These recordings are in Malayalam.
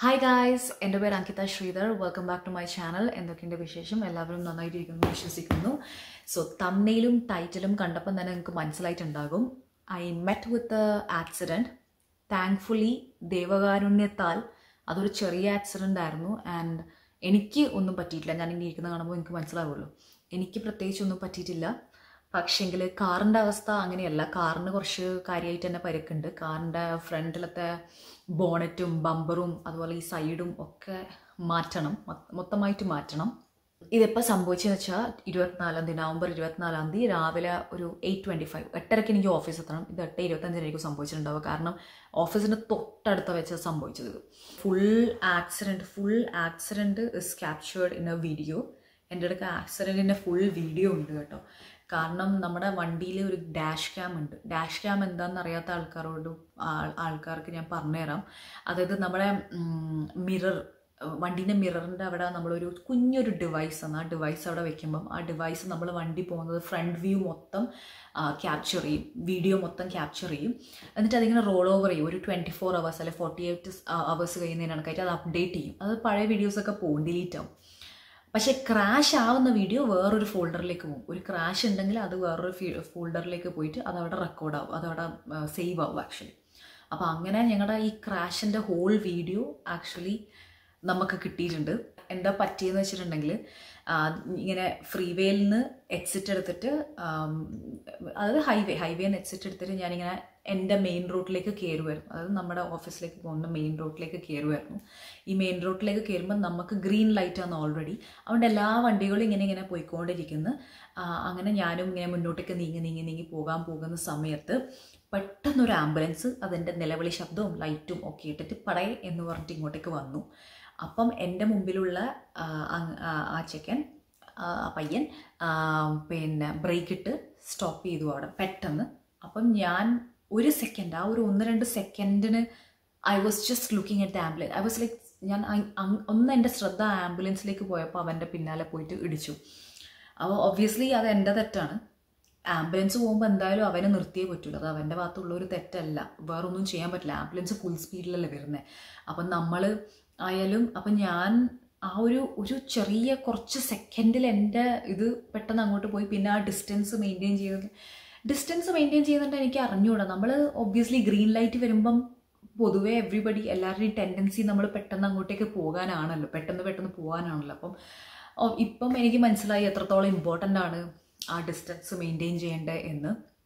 ഹായ് ഗായ്സ് എൻ്റെ പേര് Ankita Sridhar welcome back to my channel എന്തൊക്കെയുണ്ട് വിശേഷം എല്ലാവരും നന്നായിട്ടിരിക്കുന്നു വിശ്വസിക്കുന്നു സോ തമ്മയിലും ടൈറ്റിലും കണ്ടപ്പം തന്നെ നിങ്ങൾക്ക് മനസ്സിലായിട്ടുണ്ടാകും I met with accident thankfully ദൈവകാരുണ്യത്താൽ അതൊരു ചെറിയ ആക്സിഡൻ്റ് ആയിരുന്നു ആൻഡ് എനിക്ക് ഒന്നും പറ്റിയിട്ടില്ല ഞാൻ ഇങ്ങനെ ഇരിക്കുന്ന കാണുമ്പോൾ എനിക്ക് മനസ്സിലാവുമല്ലോ എനിക്ക് പ്രത്യേകിച്ച് ഒന്നും പറ്റിയിട്ടില്ല പക്ഷേങ്കിൽ കാറിൻ്റെ അവസ്ഥ അങ്ങനെയല്ല കാറിന് കുറച്ച് കാര്യമായിട്ട് തന്നെ പരിക്കുണ്ട് കാറിൻ്റെ ഫ്രണ്ടിലത്തെ ബോണറ്റും ബമ്പറും അതുപോലെ ഈ സൈഡും ഒക്കെ മാറ്റണം മൊ- മൊത്തമായിട്ട് മാറ്റണം ഇതിപ്പോൾ സംഭവിച്ചതെന്ന് വെച്ചാൽ ഇരുപത്തിനാലാം തീയതി നവംബർ ഇരുപത്തിനാലാം തീയതി രാവിലെ ഒരു എയ്റ്റ് ട്വൻറ്റി ഫൈവ് എട്ടരയ്ക്ക് എനിക്ക് ഓഫീസ് എത്തണം ഇത് എട്ട് ഇരുപത്തഞ്ചിനായിരിക്കും സംഭവിച്ചിട്ടുണ്ടാവുക കാരണം ഓഫീസിൻ്റെ തൊട്ടടുത്ത വെച്ച് സംഭവിച്ചത് ഇത് full accident full accident is captured in a video എൻ്റെ അടുക്ക ആക്സിഡൻറ്റിൻ്റെ ഫുൾ വീഡിയോ ഉണ്ട് കേട്ടോ കാരണം നമ്മുടെ വണ്ടിയിൽ ഒരു ഡാഷ് ക്യാം ഉണ്ട് ഡാഷ് ക്യാം എന്താണെന്ന് അറിയാത്ത ആൾക്കാരോട് ആൾ- ആൾക്കാർക്ക് ഞാൻ പറഞ്ഞുതരാം അതായത് നമ്മുടെ മിറർ വണ്ടീൻ്റെ മിററിൻ്റെ അവിടെ നമ്മളൊരു കുഞ്ഞൊരു ഡിവൈസ് ആണ് ആ ഡിവൈസ് അവിടെ വെക്കുമ്പം ആ ഡിവൈസ് നമ്മൾ വണ്ടി പോകുന്നത് ഫ്രണ്ട് വ്യൂ മൊത്തം ക്യാപ്ചർ ചെയ്യും വീഡിയോ മൊത്തം ക്യാപ്ചർ ചെയ്യും എന്നിട്ട് അതിങ്ങനെ റോൾ ഓവർ ചെയ്യും ഒരു ട്വൻറ്റി ഫോർ അവേഴ്സ് അല്ലെങ്കിൽ ഫോർട്ടി എയ്റ്റ് അവേഴ്സ് കഴിയുന്നതിന് കണക്കായിട്ട് അത് അപ്ഡേറ്റ് ചെയ്യും അത് പഴയ വീഡിയോസൊക്കെ പോകും ഡിലീറ്റ് ആവും പക്ഷേ ക്രാഷ് ആവുന്ന വീഡിയോ വേറൊരു ഫോൾഡറിലേക്ക് പോകും ഒരു ക്രാഷ് ഉണ്ടെങ്കിൽ അത് വേറൊരു ഫോൾഡറിലേക്ക് പോയിട്ട് അത് അവിടെ റെക്കോർഡ് ആവും അതവിടെ സേവ് ആവും ആക്ച്വലി അപ്പോൾ അങ്ങനെ ഞങ്ങളുടെ ഈ ക്രാഷിൻ്റെ ഹോൾ വീഡിയോ ആക്ച്വലി നമുക്ക് കിട്ടിയിട്ടുണ്ട് എന്താ പറ്റിയെന്ന് വെച്ചിട്ടുണ്ടെങ്കിൽ ആ, ഇങ്ങനെ ഫ്രീവേയിൽ നിന്ന് എക്സിറ്റ് എടുത്തിട്ട് ആം, അതായത് ഹൈവേ ഹൈവേ നിന്ന് എക്സിറ്റ് എടുത്തിട്ട് ഞാനിങ്ങനെ എൻ്റെ മെയിൻ റൂട്ടിലേക്ക് കയറുമായിരുന്നു അതായത് നമ്മുടെ ഓഫീസിലേക്ക് പോകുന്ന മെയിൻ റൂട്ടിലേക്ക് കയറുമായിരുന്നു ഈ മെയിൻ റൂട്ടിലേക്ക് കയറുമ്പോൾ നമുക്ക് ഗ്രീൻ ലൈറ്റ് ആണ് ഓൾറെഡി അതുകൊണ്ട് എല്ലാ വണ്ടികളും ഇങ്ങനെ ഇങ്ങനെ പോയിക്കൊണ്ടിരിക്കുന്നു ആ, അങ്ങനെ ഞാനും ഇങ്ങനെ മുന്നോട്ടേക്ക് നീങ്ങി നീങ്ങി നീങ്ങി പോകാൻ പോകുന്ന സമയത്ത് പെട്ടെന്നൊരു ആംബുലൻസ് അതിൻ്റെ നിലവിളി ശബ്ദവും ലൈറ്റും ഒക്കെ ഇട്ടിട്ട് പടയെ എന്ന് പറഞ്ഞിട്ട് ഇങ്ങോട്ടേക്ക് വന്നു അപ്പം എൻ്റെ മുമ്പിലുള്ള ആ, അങ്- ആ ആ ചെക്കൻ ആ ആ പയ്യൻ ആ, പിന്നെ ബ്രേക്ക് ഇട്ട് സ്റ്റോപ്പ് ചെയ്തു അവിടെ പെട്ടെന്ന് അപ്പം ഞാൻ ഒരു സെക്കൻഡ് ആ ഒരു ഒന്ന് രണ്ട് സെക്കൻഡിന് I was just looking at the ambulance I was like ഞാൻ അങ്- അങ്- ഒന്ന് എൻ്റെ ശ്രദ്ധ ആംബുലൻസിലേക്ക് പോയപ്പോൾ അവൻ്റെ പിന്നാലെ പോയിട്ട് ഇടിച്ചു അപ്പോൾ ഒബ്വിയസ്ലി അത് എൻ്റെ തെറ്റാണ് ആംബുലൻസ് പോകുമ്പോൾ എന്തായാലും അവനെ നിർത്തിയേ പറ്റുള്ളൂ അത് അവൻ്റെ ഭാഗത്തുള്ള ഒരു തെറ്റല്ല വേറൊന്നും ചെയ്യാൻ പറ്റില്ല ആംബുലൻസ് ഫുൾ സ്പീഡിലല്ലേ വരുന്നത് അപ്പം നമ്മൾ ആയാലും അപ്പം ഞാൻ ആ ഒരു ഒരു ചെറിയ കുറച്ച് സെക്കൻഡിൽ എൻ്റെ ഇത് പെട്ടെന്ന് അങ്ങോട്ട് പോയി പിന്നെ ആ ഡിസ്റ്റൻസ് മെയിൻറ്റെയിൻ ചെയ്ത് ഡിസ്റ്റൻസ് മെയിൻറ്റെയിൻ ചെയ്യുന്നുണ്ട് എനിക്ക് അറിഞ്ഞുകൂടാ നമ്മൾ ഒബ്വിയസ്ലി ഗ്രീൻ ലൈറ്റ് വരുമ്പം പൊതുവേ എവ്രിബഡി എല്ലാവരുടെയും ടെൻഡൻസി നമ്മൾ പെട്ടെന്ന് അങ്ങോട്ടേക്ക് പോകാനാണല്ലോ പെട്ടെന്ന് പെട്ടെന്ന് പോകാനാണല്ലോ അപ്പം ഓ, ഇപ്പം എനിക്ക് മനസ്സിലായി എത്രത്തോളം ഇമ്പോർട്ടൻ്റ് ആണ് ആ ഡിസ്റ്റൻസ് മെയിൻറ്റെയിൻ ചെയ്യേണ്ടത് എന്ന്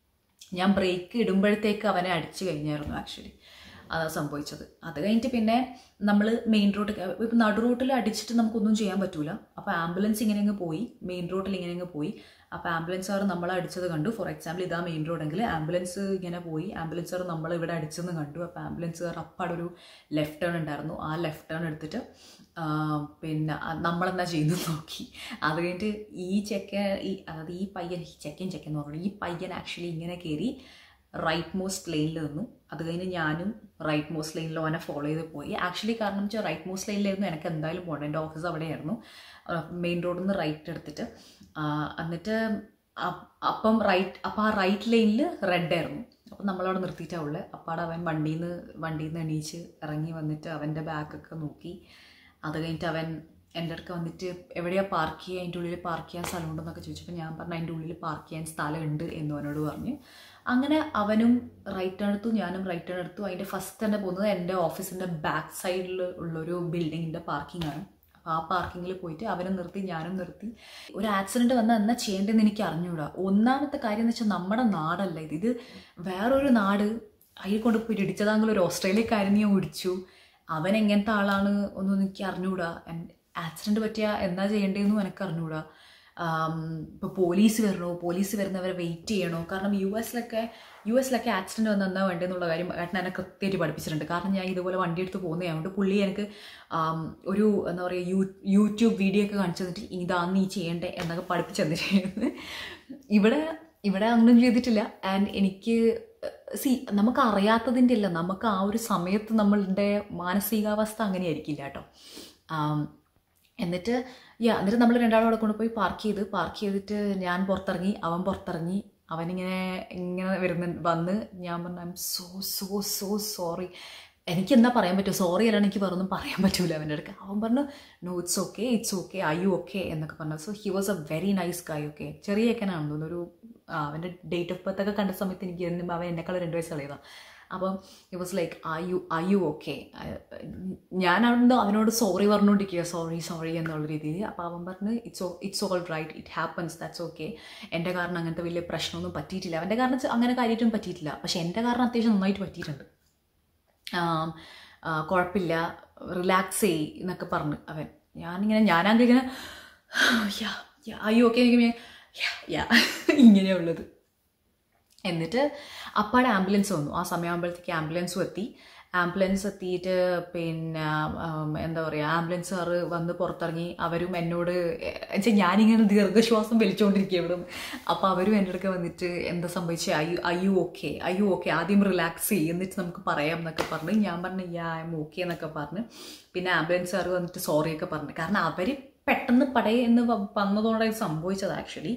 ഞാൻ ബ്രേക്ക് ഇടുമ്പോഴത്തേക്ക് അവനെ അടിച്ചു കഴിഞ്ഞായിരുന്നു ആക്ച്വലി അതാ സംഭവിച്ചത് അത് കഴിഞ്ഞിട്ട് പിന്നെ നമ്മൾ മെയിൻ റോഡ് ഇപ്പം നടു റോട്ടിൽ അടിച്ചിട്ട് നമുക്കൊന്നും ചെയ്യാൻ പറ്റൂല അപ്പോൾ ആംബുലൻസ് ഇങ്ങനെ അങ്ങ് പോയി മെയിൻ റോഡിൽ ഇങ്ങനെ അങ്ങ് പോയി അപ്പോൾ ആംബുലൻസുകാർ നമ്മളെ അടിച്ചത് കണ്ടു ഫോർ എക്സാമ്പിൾ ഇതാ മെയിൻ റോഡെങ്കിൽ ആംബുലൻസ് ഇങ്ങനെ പോയി ആംബുലൻസുകാർ നമ്മൾ ഇവിടെ അടിച്ചെന്ന് കണ്ടു അപ്പോൾ ആംബുലൻസുകാർ അപ്പാടെ ഒരു ലെഫ്റ്റ് ടേൺ ഉണ്ടായിരുന്നു ആ ലെഫ്റ്റ് ടേൺ എടുത്തിട്ട് ആ, പിന്നെ അ- നമ്മളെന്താ ചെയ്തു നോക്കി അത് കഴിഞ്ഞിട്ട് ഈ ചെക്കൻ ഈ അതായത് ഈ പയ്യൻ ഈ ചെക്കൻ ചെക്കൻ എന്ന് പറഞ്ഞു ഈ പയ്യൻ ആക്ച്വലി ഇങ്ങനെ കയറി റൈറ്റ് മോസ്റ്റ് ലൈനിൽ നിന്നു അത് കഴിഞ്ഞ് ഞാനും റൈറ്റ് മോസ്റ്റ് ലൈനിൽ അവനെ ഫോളോ ചെയ്ത് പോയി ആക്ച്വലി കാരണം വെച്ചാൽ റൈറ്റ് മോസ്റ്റ് ലൈനിലായിരുന്നു എനിക്ക് എന്തായാലും പോകണം എൻ്റെ ഓഫീസ് അവിടെയായിരുന്നു മെയിൻ റോഡിൽ നിന്ന് റൈറ്റ് എടുത്തിട്ട് ആ, എന്നിട്ട് അ- അപ്പം റൈറ്റ് അപ്പം ആ റൈറ്റ് ലൈനിൽ റെഡ് ആയിരുന്നു അപ്പം നമ്മളവിടെ നിർത്തിയിട്ടാണ് ഉള്ളത് അപ്പാടെ അവൻ വണ്ടിയിൽ നിന്ന് വണ്ടിയിൽ നിന്ന് എണീച്ച് ഇറങ്ങി വന്നിട്ട് അവൻ്റെ ബാഗൊക്കെ നോക്കി അത് കഴിഞ്ഞിട്ട് അവൻ എൻ്റെ അടുക്ക വന്നിട്ട് എവിടെയാണ് പാർക്ക് ചെയ്യുക അതിൻ്റെ ഉള്ളിൽ പാർക്ക് ചെയ്യാൻ സ്ഥലമുണ്ടെന്നൊക്കെ ചോദിച്ചപ്പോൾ ഞാൻ പറഞ്ഞു അതിൻ്റെ ഉള്ളിൽ പാർക്ക് ചെയ്യാൻ സ്ഥലമുണ്ട് എന്ന് അവനോട് പറഞ്ഞു അങ്ങനെ അവനും റൈറ്റ് ടേൺ എടുത്തു ഞാനും റൈറ്റ് ടേൺ എടുത്തു അതിൻ്റെ ഫസ്റ്റ് തന്നെ പോകുന്നത് എൻ്റെ ഓഫീസിൻ്റെ ബാക്ക് സൈഡിൽ ഉള്ളൊരു ബിൽഡിങ്ങിൻ്റെ പാർക്കിംഗ് ആണ് അപ്പോൾ ആ പാർക്കിങ്ങിൽ പോയിട്ട് അവനെ നിർത്തി ഞാനും നിർത്തി ഒരു ആക്സിഡൻറ്റ് വന്നാൽ എന്നാ ചെയ്യേണ്ടതെന്ന് എനിക്ക് അറിഞ്ഞുകൂടാ ഒന്നാമത്തെ കാര്യം എന്ന് വെച്ചാൽ നമ്മുടെ നാടല്ല ഇത് ഇത് വേറൊരു നാട് അതിൽ കൊണ്ട് പോയി ഇടിച്ചതാങ്കിൽ ഒരു ഓസ്ട്രേലിയക്കാരൻ ഞാൻ ഇടിച്ചു അവൻ എങ്ങനത്തെ ആളാണ് ഒന്നും എനിക്ക് അറിഞ്ഞുകൂടാ ആക്സിഡൻറ്റ് പറ്റിയ എന്താ ചെയ്യേണ്ടതെന്നും എനിക്ക് അറിഞ്ഞുകൂടാ ഇപ്പോൾ പോലീസ് വരണോ പോലീസ് വരുന്നവരെ വെയിറ്റ് ചെയ്യണോ കാരണം യു എസിലൊക്കെ യു എസിലൊക്കെ ആക്സിഡൻറ്റ് വന്ന് എന്താ വേണ്ടതെന്നുള്ള കാര്യം ഏട്ടൻ എന്നെ കൃത്യമായിട്ട് പഠിപ്പിച്ചിട്ടുണ്ട് കാരണം ഞാൻ ഇതുപോലെ വണ്ടി എടുത്ത് പോകുന്നതുകൊണ്ട് പുള്ളി എനിക്ക് ആം, ഒരു എന്താ പറയുക യൂ യൂട്യൂബ് വീഡിയോ ഒക്കെ കാണിച്ചു തന്നിട്ട് ഇതാണ് നീ ചെയ്യേണ്ടത് എന്നൊക്കെ പഠിപ്പിച്ചു തന്നിട്ടുണ്ട് ഇവിടെ ഇവിടെ അങ്ങനെയൊന്നും ചെയ്തിട്ടില്ല ആൻഡ് എനിക്ക് സി നമുക്ക് അറിയാത്തതിൻ്റെ അല്ല നമുക്ക് ആ ഒരു സമയത്ത് നമ്മളുടെ മാനസികാവസ്ഥ അങ്ങനെയായിരിക്കില്ല കേട്ടോ ആം, എന്നിട്ട് യാ എന്നിട്ട് നമ്മൾ രണ്ടാളും അവിടെ കൊണ്ടുപോയി പാർക്ക് ചെയ്ത് പാർക്ക് ചെയ്തിട്ട് ഞാൻ പുറത്തിറങ്ങി അവൻ പുറത്തിറങ്ങി അവനിങ്ങനെ ഇങ്ങനെ വരുന്ന വന്ന് ഞാൻ പറഞ്ഞു I'm so so so sorry എനിക്ക് എന്താ പറയാൻ പറ്റുമോ സോറി അല്ലാണ്ട് എനിക്ക് വേറൊന്നും പറയാൻ പറ്റൂല അവൻ്റെ അടുക്ക് അവൻ പറഞ്ഞു no it's okay it's okay I you okay എന്നൊക്കെ പറഞ്ഞു so he was a very nice guy okay ചെറിയ ചെക്കനാണെന്ന് തോന്നുന്നു ഒരു ആ, അവൻ്റെ ഡേറ്റ് ഓഫ് ബർത്ത് ഒക്കെ കണ്ട സമയത്ത് എനിക്ക് എന്നും അവൻ എന്നെക്കാളും രണ്ട് വയസ്സ് കളയതാണ് അപ്പം it was like I you I you okay ഞാൻ അവിടുന്ന് അവനോട് സോറി പറഞ്ഞുകൊണ്ടിരിക്കുക സോറി സോറി എന്നുള്ള രീതിയിൽ അപ്പോൾ അവൻ പറഞ്ഞ് it's it's all right it happens that's okay എൻ്റെ കാരണം അങ്ങനത്തെ വലിയ പ്രശ്നമൊന്നും പറ്റിയിട്ടില്ല അവൻ്റെ കാരണം ചെ- അങ്ങനെ കാര്യമായിട്ടും പറ്റിയിട്ടില്ല പക്ഷേ എൻ്റെ കാരണം അത്യാവശ്യം നന്നായിട്ട് പറ്റിയിട്ടുണ്ട് ആം, ആ, കുഴപ്പമില്ല റിലാക്സ് ചെയ് എന്നൊക്കെ പറഞ്ഞു അവൻ ഞാനിങ്ങനെ ഞാനാകെ ഇങ്ങനെ യാ യാ അയ്യോ ഓക്കെ എനിക്ക് യാ യാ ഇങ്ങനെയുള്ളത് എന്നിട്ട് അപ്പാടെ ആംബുലൻസ് വന്നു ആ സമയമാകുമ്പോഴത്തേക്ക് ആംബുലൻസും എത്തി ആംബുലൻസ് എത്തിയിട്ട് പിന്നെ ആം, എന്താ പറയുക ആംബുലൻസുകാർ വന്ന് പുറത്തിറങ്ങി അവരും എന്നോട് വെച്ചാൽ ഞാനിങ്ങനെ ദീർഘശ്വാസം വലിച്ചുകൊണ്ടിരിക്കുക ഇവിടെ അപ്പോൾ അവരും എൻ്റെ അടുക്ക വന്നിട്ട് എന്താ സംഭവിച്ചത് are you are you okay are you okay ആദ്യം റിലാക്സ് ചെയ്യും എന്നിട്ട് നമുക്ക് പറയാം എന്നൊക്കെ പറഞ്ഞ് ഞാൻ പറഞ്ഞു യാ ഐ എം ഓക്കെ എന്നൊക്കെ പറഞ്ഞ് പിന്നെ ആംബുലൻസുകാർ വന്നിട്ട് സോറിയൊക്കെ പറഞ്ഞു കാരണം അവർ പെട്ടെന്ന് പടയെ എന്ന് വ- വന്നതോടെ ഇത് സംഭവിച്ചത് ആക്ച്വലി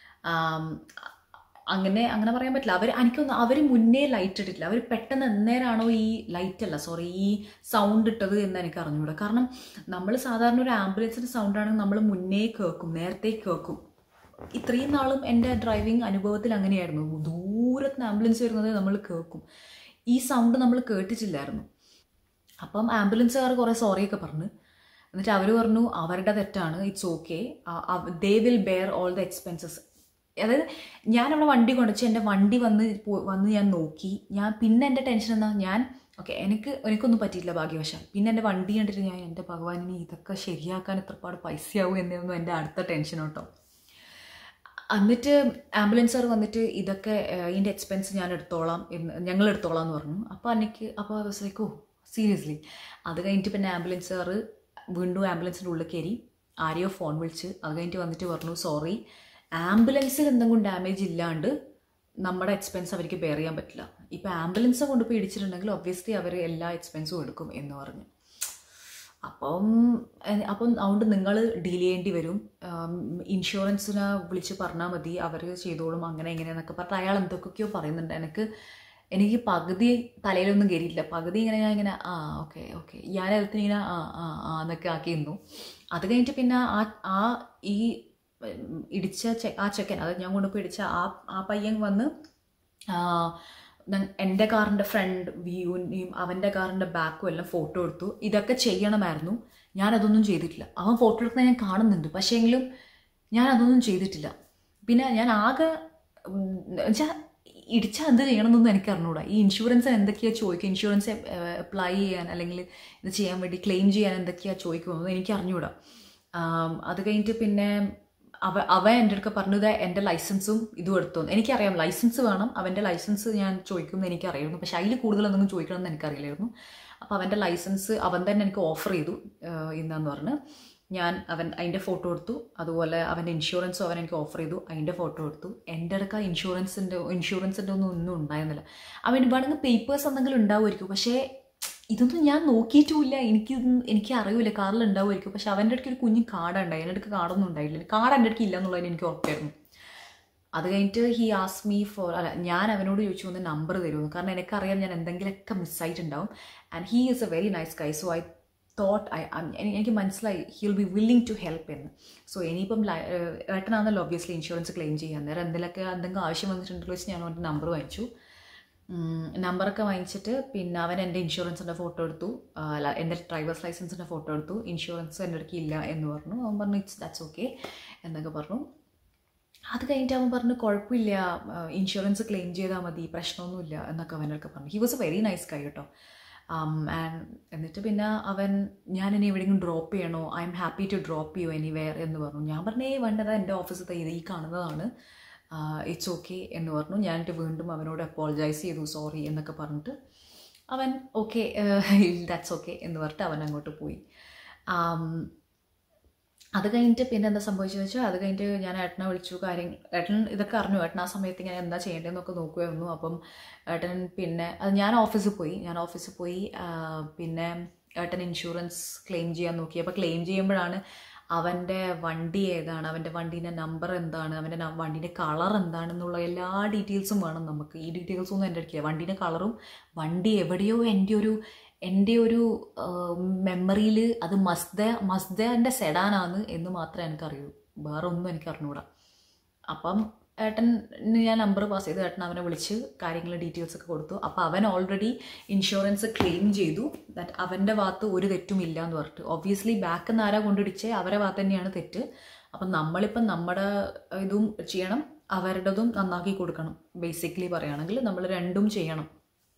അങ്ങനെ അങ്ങനെ പറയാൻ പറ്റില്ല അവർ എനിക്കൊന്ന് അവർ മുന്നേ ലൈറ്റ് ഇട്ടിട്ടില്ല അവർ പെട്ടെന്ന് എന്നേരാണോ ഈ ലൈറ്റ് അല്ല സോറി ഈ സൗണ്ട് ഇട്ടത് എന്ന് എനിക്ക് അറിഞ്ഞുകൂടാ കാരണം നമ്മൾ സാധാരണ ഒരു ആംബുലൻസിൻ്റെ സൗണ്ടാണെങ്കിൽ നമ്മൾ മുന്നേ കേൾക്കും നേരത്തെ കേൾക്കും ഇത്രയും നാളും എൻ്റെ ഡ്രൈവിംഗ് അനുഭവത്തിൽ അങ്ങനെയായിരുന്നു ദൂരത്തിന് ആംബുലൻസ് വരുന്നത് നമ്മൾ കേൾക്കും ഈ സൗണ്ട് നമ്മൾ കേട്ടിട്ടില്ലായിരുന്നു അപ്പം ആംബുലൻസുകാർ കുറേ സോറിയൊക്കെ പറഞ്ഞു എന്നിട്ട് അവർ പറഞ്ഞു അവരുടെ തെറ്റാണ് it's okay they will bear all the expenses അതായത് ഞാൻ അവിടെ വണ്ടി കൊണ്ടുവച്ച് എൻ്റെ വണ്ടി വന്ന് പോ- വന്ന് ഞാൻ നോക്കി ഞാൻ പിന്നെ എൻ്റെ ടെൻഷൻ എന്താ ഞാൻ ഓക്കെ എനിക്ക് എനിക്കൊന്നും പറ്റിയില്ല ഭാഗ്യവശാൽ പിന്നെ എൻ്റെ വണ്ടി കണ്ടിട്ട് ഞാൻ എൻ്റെ ഭഗവാനിനി ഇതൊക്കെ ശരിയാക്കാൻ എത്രപാട് പൈസയാവും എന്നായിരുന്നു എൻ്റെ അടുത്ത ടെൻഷൻ കേട്ടോ എന്നിട്ട് ആംബുലൻസുകാർ വന്നിട്ട് ഇതൊക്കെ ഏഹ്, ഇതിൻ്റെ എക്സ്പെൻസ് ഞാൻ എടുത്തോളാം എന്ന് ഞങ്ങൾ എടുത്തോളാം എന്ന് പറഞ്ഞു അപ്പോൾ എനിക്ക് അപ്പോൾ വാസ് ലൈക്ക് ഓ സീരിയസ്ലി അത് കഴിഞ്ഞിട്ട് പിന്നെ ആംബുലൻസുകാർ വീണ്ടും ആംബുലൻസിൻ്റെ ഉള്ളിൽ കയറി ആരെയോ ഫോൺ വിളിച്ച് അത് കഴിഞ്ഞിട്ട് വന്നിട്ട് പറഞ്ഞു സോറി ആംബുലൻസിൽ എന്തെങ്കിലും ഡാമേജ് ഇല്ലാണ്ട് നമ്മുടെ എക്സ്പെൻസ് അവർക്ക് ബെയർ ചെയ്യാൻ പറ്റില്ല ഇപ്പോൾ ആംബുലൻസ് കൊണ്ടുപോയി ഇടിച്ചിട്ടുണ്ടെങ്കിൽ ഒബ്വിയസ്ലി അവർ എല്ലാ എക്സ്പെൻസും എടുക്കും എന്ന് പറഞ്ഞു അപ്പം എ- അപ്പം അതുകൊണ്ട് നിങ്ങൾ ഡീൽ ചെയ്യേണ്ടി വരും ഇൻഷുറൻസിനെ വിളിച്ച് പറഞ്ഞാൽ മതി അവർ ചെയ്തോളും അങ്ങനെ ഇങ്ങനെയെന്നൊക്കെ പറഞ്ഞിട്ട് അയാൾ എന്തൊക്കെയോ പറയുന്നുണ്ട് എനിക്ക് എനിക്ക് പകുതി തലയിലൊന്നും കയറിയില്ല പകുതി ഇങ്ങനെ ഞാൻ ഇങ്ങനെ ആ ഓക്കെ ഓക്കെ ഞാൻ അതിന് ഇങ്ങനെ ആ ആ ആ എന്നൊക്കെ ആക്കിയിരുന്നു അത് കഴിഞ്ഞിട്ട് പിന്നെ ആ ആ ഈ ഉം, ഇടിച്ച ചെ ആ ചെക്കൻ അത് ഞാൻ കൊണ്ടുപോയി ഇടിച്ച ആ ആ പയ്യൻ വന്ന് ആ, ന- എൻ്റെ കാറിൻ്റെ ഫ്രണ്ട് വ്യൂവിനെയും അവൻ്റെ കാറിൻ്റെ ബാക്കും എല്ലാം ഫോട്ടോ എടുത്തു ഇതൊക്കെ ചെയ്യണമായിരുന്നു ഞാനതൊന്നും ചെയ്തിട്ടില്ല അവൻ ഫോട്ടോ എടുക്കുന്നത് ഞാൻ കാണുന്നുണ്ട് പക്ഷേങ്കിലും ഞാൻ അതൊന്നും ചെയ്തിട്ടില്ല പിന്നെ ഞാൻ ആകെ വെച്ചാൽ ഇടിച്ചാൽ എന്ത് ചെയ്യണമെന്നൊന്നും എനിക്ക് അറിഞ്ഞൂടാ ഈ ഇൻഷുറൻസ് എന്തൊക്കെയാണ് ചോദിക്കുക ഇൻഷുറൻസ് അപ്ലൈ ചെയ്യാൻ അല്ലെങ്കിൽ ഇത് ചെയ്യാൻ വേണ്ടി ക്ലെയിം ചെയ്യാൻ എന്തൊക്കെയാണ് ചോദിക്കുമെന്ന് എനിക്ക് അറിഞ്ഞൂടാ ആം, അത് കഴിഞ്ഞിട്ട് പിന്നെ അവ അവൻ എൻ്റെ അടുക്ക പറഞ്ഞത് എൻ്റെ ലൈസൻസും ഇതും എടുത്തു എനിക്കറിയാം ലൈസൻസ് വേണം അവൻ്റെ ലൈസൻസ് ഞാൻ ചോദിക്കുമെന്ന് എനിക്കറിയായിരുന്നു പക്ഷേ അതിൽ കൂടുതൽ എന്തെങ്കിലും ചോദിക്കണമെന്ന് എനിക്കറിയില്ലായിരുന്നു അപ്പോൾ അവൻ്റെ ലൈസൻസ് അവൻ തന്നെ എനിക്ക് ഓഫർ ചെയ്തു ആഹ് ഇന്നെന്ന് പറഞ്ഞ് ഞാൻ അവൻ അതിൻ്റെ ഫോട്ടോ എടുത്തു അതുപോലെ അവൻ്റെ ഇൻഷുറൻസും അവൻ എനിക്ക് ഓഫർ ചെയ്തു അതിൻ്റെ ഫോട്ടോ എടുത്തു എൻ്റെ അടുക്ക ഇൻഷുറൻസിൻ്റെ ഇൻഷുറൻസിൻ്റെ ഒന്നും ഒന്നും ഉണ്ടായിരുന്നില്ല അവൻ വേണമെങ്കിൽ പേപ്പേഴ്സ് എന്തെങ്കിലും ഉണ്ടാവുമായിരിക്കും പക്ഷേ ഇതൊന്നും ഞാൻ നോക്കിയിട്ടുമില്ല എനിക്ക് എനിക്ക് അറിയില്ല കാറിൽ ഉണ്ടാവുമായിരിക്കും പക്ഷെ അവൻ്റെ അടുക്ക് ഒരു കുഞ്ഞു കാർഡുണ്ടായി എൻ്റെ അടുക്ക് കാർഡൊന്നും ഉണ്ടായില്ല കാർഡ് എൻ്റെ അടുക്ക് ഇല്ല എന്നുള്ളതിന് എനിക്ക് ഉറപ്പായിരുന്നു അത് കഴിഞ്ഞിട്ട് ഹി ആസ് മീ ഫോർ അല്ല ഞാൻ അവനോട് ചോദിച്ചു ഒന്ന് നമ്പർ തരുമെന്ന് കാരണം എനിക്കറിയാം ഞാൻ എന്തെങ്കിലുമൊക്കെ മിസ്സായിട്ടുണ്ടാവും and he is a very nice guy so I thought I എനിക്ക് മനസ്സിലായി he will be willing to help എന്ന് സോ ഇനിയിപ്പം ലൈ- ഏഹ് ഏട്ടനാണല്ലോ ഒബ്വിയസ്ലി ഇൻഷുറൻസ് ക്ലെയിം ചെയ്യാൻ നേരം എന്തെങ്കിലുമൊക്കെ എന്തെങ്കിലും ആവശ്യം വന്നിട്ടുണ്ടല്ലോ വെച്ച് ഞാൻ അവൻ്റെ നമ്പർ വാങ്ങിച്ചു നമ്പറൊക്കെ വാങ്ങിച്ചിട്ട് പിന്നെ അവൻ എൻ്റെ ഇൻഷുറൻസിൻ്റെ ഫോട്ടോ എടുത്തു ആ, അല്ല എൻ്റെ ഡ്രൈവേഴ്സ് ലൈസൻസിൻ്റെ ഫോട്ടോ എടുത്തു ഇൻഷുറൻസ് എൻ്റെ അടുക്ക് ഇല്ല എന്ന് പറഞ്ഞു അവൻ പറഞ്ഞു ഇറ്റ്സ് ദാറ്റ്സ് ഓക്കെ എന്നൊക്കെ പറഞ്ഞു അത് കഴിഞ്ഞിട്ട് അവൻ പറഞ്ഞു കുഴപ്പമില്ല ഇൻഷുറൻസ് ക്ലെയിം ചെയ്താൽ മതി പ്രശ്നമൊന്നുമില്ല എന്നൊക്കെ അവനൊക്കെ പറഞ്ഞു he was a very nice guy കേട്ടോ ആൻഡ് എന്നിട്ട് പിന്നെ അവൻ ഞാൻ ഇനി എവിടെയെങ്കിലും ഡ്രോപ്പ് ചെയ്യണോ I'm happy to drop ചെയ്യൂ എനിവെയർ എന്ന് പറഞ്ഞു ഞാൻ പറഞ്ഞേ വേണ്ടത് എൻ്റെ ഓഫീസത്തെ ഇത് ഈ കാണുന്നതാണ് ഇറ്റ്സ് ഓക്കെ എന്ന് പറഞ്ഞു ഞാനിട്ട് വീണ്ടും അവനോട് അപ്പോളജൈസ് ചെയ്തു സോറി എന്നൊക്കെ പറഞ്ഞിട്ട് അവൻ ഓക്കെ ദാറ്റ്സ് ഓക്കെ എന്ന് പറഞ്ഞിട്ട് അവൻ അങ്ങോട്ട് പോയി ആം, അത് കഴിഞ്ഞിട്ട് പിന്നെ എന്താ സംഭവിച്ചതെന്ന് വെച്ചാൽ അത് കഴിഞ്ഞിട്ട് ഞാൻ ഏട്ടനെ വിളിച്ചു കാര്യം ഏട്ടൻ ഇതൊക്കെ അറിഞ്ഞു ഏട്ടൻ ആ സമയത്ത് ഇങ്ങനെ എന്താ ചെയ്യേണ്ടതെന്നൊക്കെ നോക്കുമായിരുന്നു അപ്പം ഏട്ടൻ പിന്നെ അത് ഞാൻ ഓഫീസിൽ പോയി ഞാൻ ഓഫീസിൽ പോയി ആ, പിന്നെ ഏട്ടൻ ഇൻഷുറൻസ് ക്ലെയിം ചെയ്യാൻ നോക്കി അപ്പോൾ ക്ലെയിം ചെയ്യുമ്പോഴാണ് അവൻ്റെ വണ്ടി ഏതാണ് അവൻ്റെ വണ്ടീൻ്റെ നമ്പർ എന്താണ് അവൻ്റെ ന- വണ്ടീൻ്റെ കളർ എന്താണെന്നുള്ള എല്ലാ ഡീറ്റെയിൽസും വേണം നമുക്ക് ഈ ഡീറ്റെയിൽസ് ഒന്നും എൻ്റെ അടുക്കില്ല വണ്ടീൻ്റെ കളറും വണ്ടി എവിടെയോ എൻ്റെ ഒരു എൻ്റെ ഒരു മെമ്മറിയിൽ അത് മസ്ദ മസ്ദൻ്റെ സെഡാനാണ് എന്ന് മാത്രമേ എനിക്കറിയൂ വേറെ ഒന്നും എനിക്ക് അറിഞ്ഞുകൂടാ അപ്പം ഏട്ടൻ ഞാൻ നമ്പർ പാസ് ചെയ്തു ഏട്ടൻ അവനെ വിളിച്ച് കാര്യങ്ങൾ ഡീറ്റെയിൽസ് ഒക്കെ കൊടുത്തു അപ്പോൾ അവൻ ഓൾറെഡി ഇൻഷുറൻസ് ക്ലെയിം ചെയ്തു ദാറ്റ് അവൻ്റെ ഭാഗത്ത് ഒരു തെറ്റും ഇല്ല എന്ന് പറഞ്ഞിട്ട് ഒബ്വിയസ്ലി ബാക്ക് നിന്ന് ആരാ കൊണ്ടിടിച്ചേ അവരെ ഭാഗത്ത് തന്നെയാണ് തെറ്റ് അപ്പം നമ്മളിപ്പം നമ്മുടെ ഇതും ചെയ്യണം അവരുടേതും നന്നാക്കി കൊടുക്കണം ബേസിക്കലി പറയുകയാണെങ്കിൽ നമ്മൾ രണ്ടും ചെയ്യണം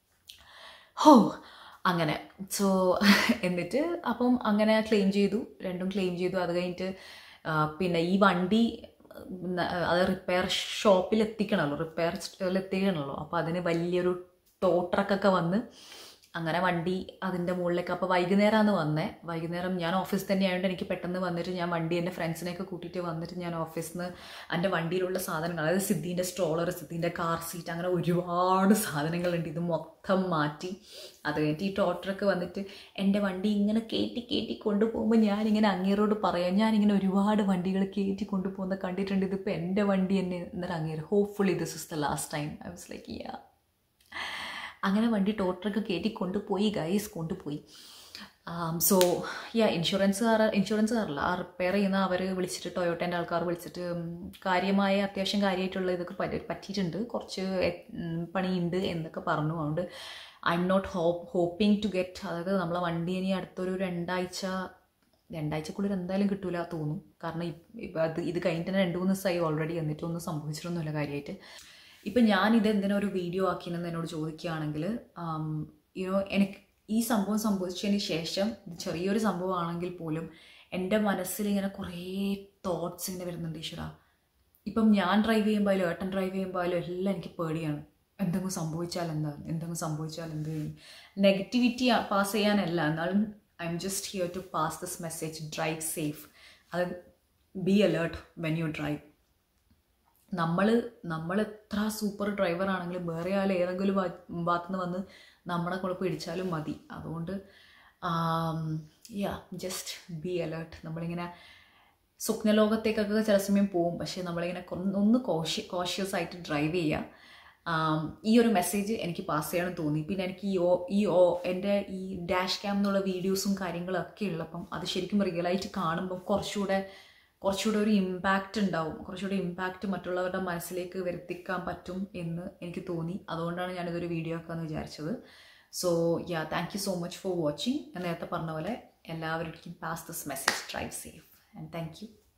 ഹോ അങ്ങനെ സോ എന്നിട്ട് അപ്പം അങ്ങനെ ക്ലെയിം ചെയ്തു രണ്ടും ക്ലെയിം ചെയ്തു അത് കഴിഞ്ഞിട്ട് ആ, പിന്നെ ഈ വണ്ടി ഉം, അത് റിപ്പയർ ഷോപ്പിൽ എത്തിക്കണമല്ലോ റിപ്പയർ എത്തിക്കണമല്ലോ അപ്പോൾ അതിന് വലിയൊരു ടോ ട്രക്കൊക്കെ വന്ന് അങ്ങനെ വണ്ടി അതിൻ്റെ മുകളിലേക്ക് അപ്പോൾ വൈകുന്നേരമാണ് വന്നേ വൈകുന്നേരം ഞാൻ ഓഫീസ് തന്നെ ആയതുകൊണ്ട് എനിക്ക് പെട്ടെന്ന് വന്നിട്ട് ഞാൻ വണ്ടി എൻ്റെ ഫ്രണ്ട്സിനെയൊക്കെ കൂട്ടിയിട്ട് വന്നിട്ട് ഞാൻ ഓഫീസിൽ നിന്ന് എൻ്റെ വണ്ടിയിലുള്ള സാധനങ്ങൾ അതായത് സിദ്ദീൻ്റെ സ്ട്രോളർ സിദ്ദീൻ്റെ കാർ സീറ്റ് അങ്ങനെ ഒരുപാട് സാധനങ്ങളുണ്ട് ഇത് മൊത്തം മാറ്റി അത് കഴിഞ്ഞിട്ട് ഈ ടോട്ടറൊക്കെ വന്നിട്ട് എൻ്റെ വണ്ടി ഇങ്ങനെ കയറ്റി കയറ്റി കൊണ്ടുപോകുമ്പോൾ ഞാനിങ്ങനെ അങ്ങേരോട് പറയാം ഞാനിങ്ങനെ ഒരുപാട് വണ്ടികൾ കയറ്റി കൊണ്ടുപോകുന്ന കണ്ടിട്ടുണ്ട് ഇതിപ്പോൾ എൻ്റെ വണ്ടി തന്നെ എന്നൊരു അങ്ങേര് hopefully this is the last time I was like yeah അങ്ങനെ വണ്ടി ടോട്ടറൊക്കെ കയറ്റി കൊണ്ടുപോയി ഗൈസ് കൊണ്ടുപോയി സോ യാ ഇൻഷുറൻസുകാർ ഇൻഷുറൻസുകാരല്ല ആ റിപ്പയർ ചെയ്യുന്ന അവർ വിളിച്ചിട്ട് ടൊയോട്ടേൻ്റെ ആൾക്കാർ വിളിച്ചിട്ട് ഉം, കാര്യമായ അത്യാവശ്യം കാര്യമായിട്ടുള്ള ഇതൊക്കെ പറ്റി- പറ്റിയിട്ടുണ്ട് കുറച്ച് എ- ഉം, പണിയുണ്ട് എന്നൊക്കെ പറഞ്ഞു അതുകൊണ്ട് I'm not hope hoping to get അതായത് നമ്മളെ വണ്ടി ഇനി അടുത്തൊരു രണ്ടാഴ്ച രണ്ടാഴ്ചക്കുള്ളിൽ എന്തായാലും കിട്ടൂല തോന്നും കാരണം ഇപ്പം അത് ഇത് കഴിഞ്ഞിട്ട് തന്നെ രണ്ട് മൂന്ന് ദിവസമായി ഓൾറെഡി എന്നിട്ടൊന്നും സംഭവിച്ചിട്ടൊന്നുമില്ല കാര്യമായിട്ട് ഇപ്പം ഞാൻ ഇത് എന്തിനാ ഒരു വീഡിയോ ആക്കിയെന്ന് എന്നോട് ചോദിക്കുകയാണെങ്കിൽ യുനോ എനിക്ക് ഈ സംഭവം സംഭവിച്ചതിന് ശേഷം ഇത് ചെറിയൊരു സംഭവമാണെങ്കിൽ പോലും എൻ്റെ മനസ്സിൽ ഇങ്ങനെ കുറേ തോട്ട്സ് ഇങ്ങനെ വരുന്നുണ്ട് ഈശ്വര ഇപ്പം ഞാൻ ഡ്രൈവ് ചെയ്യുമ്പോഴായാലും ഏട്ടൻ ഡ്രൈവ് ചെയ്യുമ്പോഴായാലും എല്ലാം എനിക്ക് പേടിയാണ് എന്തെങ്കിലും സംഭവിച്ചാൽ എന്താ എന്തെങ്കിലും സംഭവിച്ചാൽ എന്ത് ചെയ്യും നെഗറ്റിവിറ്റി പാസ് ചെയ്യാനല്ല എന്നാലും I'm just here to pass this message drive safe അത് be alert when you drive നമ്മൾ നമ്മൾ എത്ര സൂപ്പർ ഡ്രൈവർ ആണെങ്കിലും വേറെ ആൾ ഏതെങ്കിലും ഭാഗത്തു നിന്ന് വന്ന് നമ്മളെ കൂടെ പിടിച്ചാലും മതി അതുകൊണ്ട് യാ ജസ്റ്റ് ബി അലേർട്ട് നമ്മളിങ്ങനെ സ്വപ്നലോകത്തേക്കൊക്കെ ചില സമയം പോവും പക്ഷേ നമ്മളിങ്ങനെ കൊന്ന് ഒന്ന് കോഷ്യ കോഷ്യസ് ആയിട്ട് ഡ്രൈവ് ചെയ്യുക ആം, ഈ ഒരു മെസ്സേജ് എനിക്ക് പാസ് ചെയ്യണം തോന്നി പിന്നെ എനിക്ക് ഈ ഓ ഈ ഓ എൻ്റെ ഈ ഡാഷ് ക്യാം എന്നുള്ള വീഡിയോസും കാര്യങ്ങളും ഒക്കെ ഉള്ളപ്പം അത് ശരിക്കും റിയലായിട്ട് കാണുമ്പോൾ കുറച്ചുകൂടെ കുറച്ചുകൂടെ ഒരു ഇമ്പാക്റ്റ് ഉണ്ടാവും കുറച്ചുകൂടെ ഇമ്പാക്റ്റ് മറ്റുള്ളവരുടെ മനസ്സിലേക്ക് വരുത്തിക്കാൻ പറ്റും എന്ന് എനിക്ക് തോന്നി അതുകൊണ്ടാണ് ഞാനിതൊരു വീഡിയോ ആക്കാമെന്ന് വിചാരിച്ചത് so yeah thank you so much for watching ഞാൻ നേരത്തെ പറഞ്ഞ പോലെ എല്ലാവരുടെയും pass this message drive safe and thank U